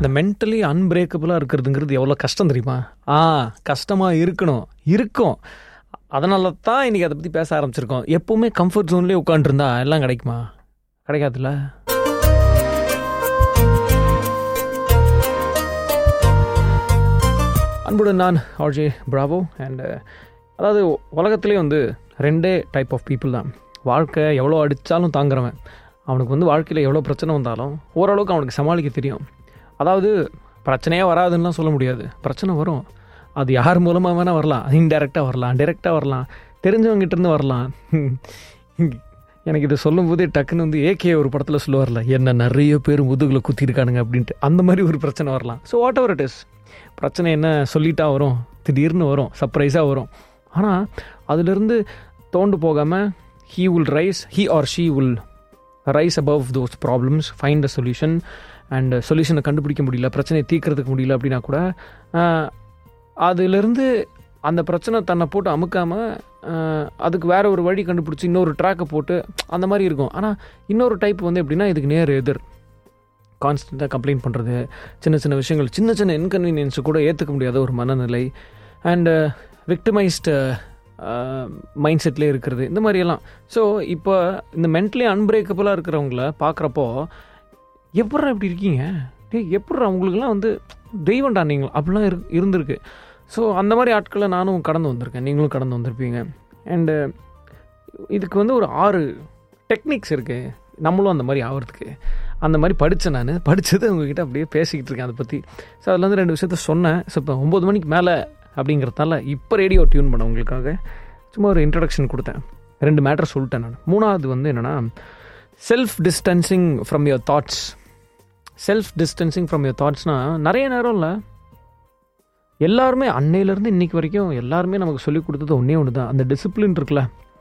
இந்த மென்டலி அன்பிரேக்கபிளாக இருக்கிறதுங்கிறது எவ்வளோ கஷ்டம் தெரியுமா ஆ கஷ்டமாக இருக்கணும் இருக்கும் அதனால தான் இன்றைக்கி அதை பற்றி பேச ஆரம்பிச்சிருக்கோம் எப்போவுமே கம்ஃபர்ட் ஜோன்லேயே உட்காந்துருந்தா எல்லாம் கிடைக்குமா கிடைக்காதுல்ல அன்புடன் நான் ஆர்ஜே பிராவோ அண்ட் அதாவது உலகத்திலே வந்து ரெண்டே டைப் ஆஃப் பீப்புள் தான் வாழ்க்கை எவ்வளோ அடித்தாலும் தாங்குறவன் அவனுக்கு வந்து வாழ்க்கையில் எவ்வளோ பிரச்சனை வந்தாலும் ஓரளவுக்கு அவனுக்கு சமாளிக்க தெரியும் அதாவது பிரச்சனையே வராதுன்னுலாம் சொல்ல முடியாது பிரச்சனை வரும் அது யார் மூலமாக வேணால் வரலாம் இன்டெரக்டாக வரலாம் டைரெக்டாக வரலாம் தெரிஞ்சவங்ககிட்டருந்து வரலாம் எனக்கு இதை சொல்லும் போதே டக்குன்னு வந்து ஏகே ஒரு படத்தில் சொல்லுவார்ல என்ன நிறைய பேர் முதுகில் குத்திருக்கானுங்க அப்படின்ட்டு அந்த மாதிரி ஒரு பிரச்சனை வரலாம் so whatever it is பிரச்சனை என்ன சொல்லிட்டா வரும் திடீர்னு வரும் சர்ப்ரைஸாக வரும் ஆனால் அதிலிருந்து தோண்டு போகாமல் he will rise he or she will rise above those problems find a solution and சொல்யூஷனை கண்டுபிடிக்க முடியல பிரச்சனையை தீர்க்கறதுக்கு முடியல அப்படின்னா கூட அதிலிருந்து அந்த பிரச்சனை தன்னை போட்டு அமுக்காமல் அதுக்கு வேற ஒரு வழி கண்டுபிடிச்சி இன்னொரு ட்ராக்கை போட்டு அந்த மாதிரி இருக்கும் ஆனால் இன்னொரு டைப் வந்து எப்படின்னா இதுக்கு நேர் எதிர் கான்ஸ்டண்ட்டாக கம்ப்ளைண்ட் பண்ணுறது சின்ன சின்ன விஷயங்கள் சின்ன சின்ன இன்கன்வீனியன்ஸு கூட ஏற்றுக்க முடியாத ஒரு மனநிலை அண்டு விக்டிமைஸ்டு மைண்ட் செட்லேயே இருக்கிறது இந்த மாதிரியெல்லாம் ஸோ இப்போ இந்த மென்டலி அன்பிரேக்கபிளாக இருக்கிறவங்கள பார்க்குறப்போ எப்பட்றா இப்படி இருக்கீங்க டே எப்பட்றா அவங்களுக்குலாம் வந்து தெய்வம்டா நீங்கள் அப்படிலாம் இரு இருந்திருக்கு ஸோ அந்த மாதிரி ஆட்களை நானும் கடந்து வந்திருக்கேன் நீங்களும் கடந்து வந்திருப்பீங்க அண்டு இதுக்கு வந்து ஒரு ஆறு டெக்னிக்ஸ் இருக்குது நம்மளும் அந்த மாதிரி ஆகிறதுக்கு அந்த மாதிரி படித்தேன் நான் படித்தது உங்ககிட்ட அப்படியே பேசிக்கிட்டு இருக்கேன் அதை பற்றி ஸோ அதில் வந்து ரெண்டு விஷயத்த சொன்னேன் ஸோ இப்போ ஒம்பது மணிக்கு மேலே அப்படிங்கிறதால இப்போ ரேடியோ டியூன் பண்ண உங்களுக்காக சும்மா ஒரு இன்ட்ரடக்ஷன் கொடுத்தேன் ரெண்டு மேட்ரு சொல்லிட்டேன் நான் மூணாவது வந்து என்னென்னா self distancing from your thoughts self distancing from your தாட்ஸ்னால் நிறைய நேரம் இல்லை எல்லாருமே அன்னையிலேருந்து இன்றைக்கி வரைக்கும் எல்லாருமே நமக்கு சொல்லிக் கொடுத்தது ஒன்றே ஒன்று தான் அந்த டிசிப்ளின் இருக்குல்ல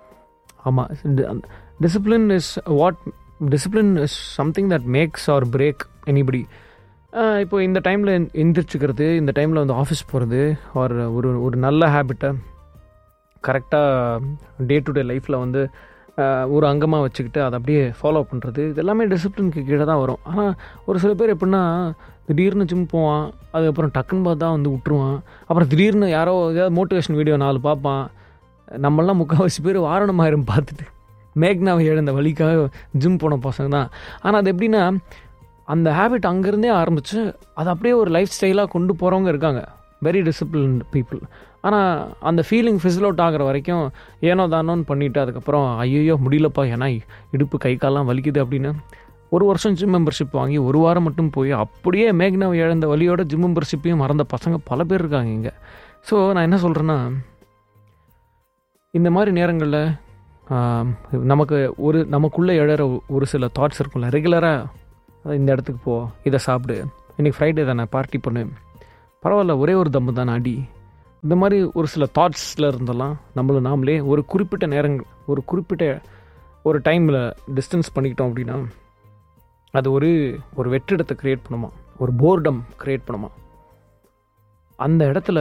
ஆமாம் discipline is what discipline is something that makes or break anybody இப்போ இந்த டைமில் எந்திரிச்சுக்கிறது இந்த டைமில் வந்து ஆஃபீஸ் போகிறது ஆர் ஒரு ஒரு நல்ல ஹேபிட்டை கரெக்டாக டே டு டே லைஃப்பில் வந்து ஒரு அங்கமாக வச்சுக்கிட்டு அதை அப்படியே ஃபாலோ பண்ணுறது இது எல்லாமே டிசிப்ளினுக்கு கீழே தான் வரும் ஆனால் ஒரு சில பேர் எப்படின்னா திடீர்னு ஜிம் போவான் அதுக்கப்புறம் டக்குன்னு பார்த்தா வந்து விட்டுருவான் அப்புறம் திடீர்னு யாரோ ஏதாவது மோட்டிவேஷன் வீடியோ நாலு பார்ப்பான் நம்மளாம் முக்கால்வாசி பேர் வாரணமாயிரம் பார்த்துட்டு மேக்னாவை எழுந்த வழிக்காக ஜிம் போன பசங்க தான் ஆனால் அது எப்படின்னா அந்த ஹேபிட் அங்கேருந்தே ஆரம்பித்து அது அப்படியே ஒரு லைஃப் ஸ்டைலாக கொண்டு போகிறவங்க இருக்காங்க வெரி டிசிப்ளின்ட் பீப்புள் ஆனால் அந்த ஃபீலிங் ஃபிசில் அவுட் ஆகிற வரைக்கும் ஏனோ தானோன்னு பண்ணிவிட்டு அதுக்கப்புறம் ஐயோ முடியலப்பா ஏன்னா இடுப்பு கை கால்லாம் வலிக்குது அப்படின்னு ஒரு வருஷம் ஜிம் மெம்பர்ஷிப் வாங்கி ஒரு வாரம் மட்டும் போய் அப்படியே மேக்னாவை இழந்த வழியோட ஜிம் மெம்பர்ஷிப்பையும் மறந்த பசங்க பல பேர் இருக்காங்க இங்கே ஸோ நான் என்ன சொல்கிறேன்னா இந்த மாதிரி நேரங்களில் நமக்கு ஒரு நமக்குள்ளே எழற ஒரு சில தாட்ஸ் இருக்கும்ல ரெகுலராக இந்த இடத்துக்கு போ இதை சாப்பிடு இன்றைக்கி ஃப்ரைடே தானே பார்ட்டி பண்ணு பரவாயில்ல ஒரே ஒரு தம்பு தானே அடி இந்த மாதிரி ஒரு சில தாட்ஸில் இருந்தெல்லாம் நம்மளை நாமளே ஒரு குறிப்பிட்ட நேரங்கள் ஒரு குறிப்பிட்ட ஒரு டைமில் டிஸ்டன்ஸ் பண்ணிக்கிட்டோம் அப்படின்னா அது ஒரு ஒரு வெற்றிடத்தை க்ரியேட் பண்ணுமா ஒரு போர்டம் க்ரியேட் பண்ணுமா அந்த இடத்துல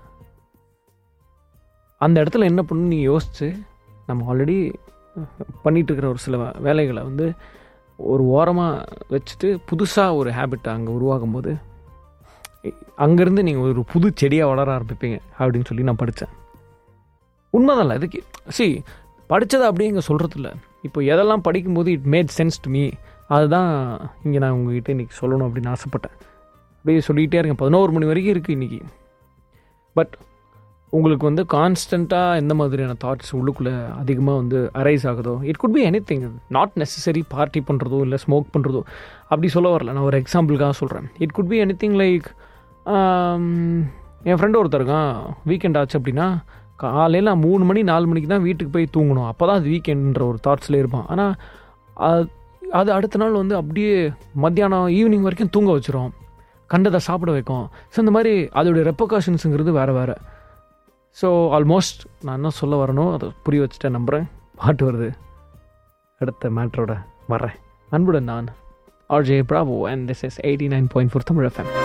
அந்த இடத்துல என்ன பண்ணு நீ யோசித்து நம்ம ஆல்ரெடி பண்ணிகிட்டு இருக்கிற ஒரு சில வேலைகளை வந்து ஒரு ஓரமாக வச்சுட்டு புதுசாக ஒரு ஹேபிட் அங்கே உருவாகும் போது அங்கேருந்து நீங்கள் ஒரு புது செடியாக வளர ஆரம்பிப்பீங்க அப்படின்னு சொல்லி நான் படித்தேன் உண்மைதான் இதுக்கு சி படித்ததை அப்படியே இங்கே சொல்கிறது இல்லை இப்போ எதெல்லாம் படிக்கும்போது it made sense to me அதுதான் இங்கே நான் உங்ககிட்ட இன்றைக்கி சொல்லணும் அப்படின்னு ஆசைப்பட்டேன் அப்படியே சொல்லிகிட்டே இருக்கேன் பதினோரு மணி வரைக்கும் இருக்குது இன்றைக்கி பட் உங்களுக்கு வந்து கான்ஸ்டண்ட்டாக எந்த மாதிரியான தாட்ஸ் உள்ளுக்குள்ளே அதிகமாக வந்து அரைஸ் ஆகுதோ it could be anything not necessary party பண்ணுறதோ இல்லை ஸ்மோக் பண்ணுறதோ அப்படி சொல்ல வரல நான் ஒரு எக்ஸாம்பிளுக்காக சொல்கிறேன் it could be anything like என் ஃப்ரெண்டு ஒருத்தருக்கான் வீக்கெண்ட் ஆச்சு அப்படின்னா காலையில் நான் மூணு மணி நாலு மணிக்கு தான் வீட்டுக்கு போய் தூங்கணும் அப்போ தான் அது வீக்கெண்டுன்ற ஒரு தாட்ஸில் இருப்பான் ஆனால் அது அடுத்த நாள் வந்து அப்படியே மத்தியானம் ஈவினிங் வரைக்கும் தூங்க வச்சிரும் கண்டதை சாப்பிட வைக்கும் ஸோ இந்த மாதிரி அதோடைய ரெப்பகாஷன்ஸுங்கிறது வேறு வேறு ஸோ ஆல்மோஸ்ட் நான் என்ன சொல்ல வரணும் அதை புரிய வச்சுட்டேன் நம்புகிறேன் பாட்டு வருது அடுத்த மேட்ரோட வரேன் அன்புடன் நான் RJ Bravo and this is eighty nine point four Tamil FM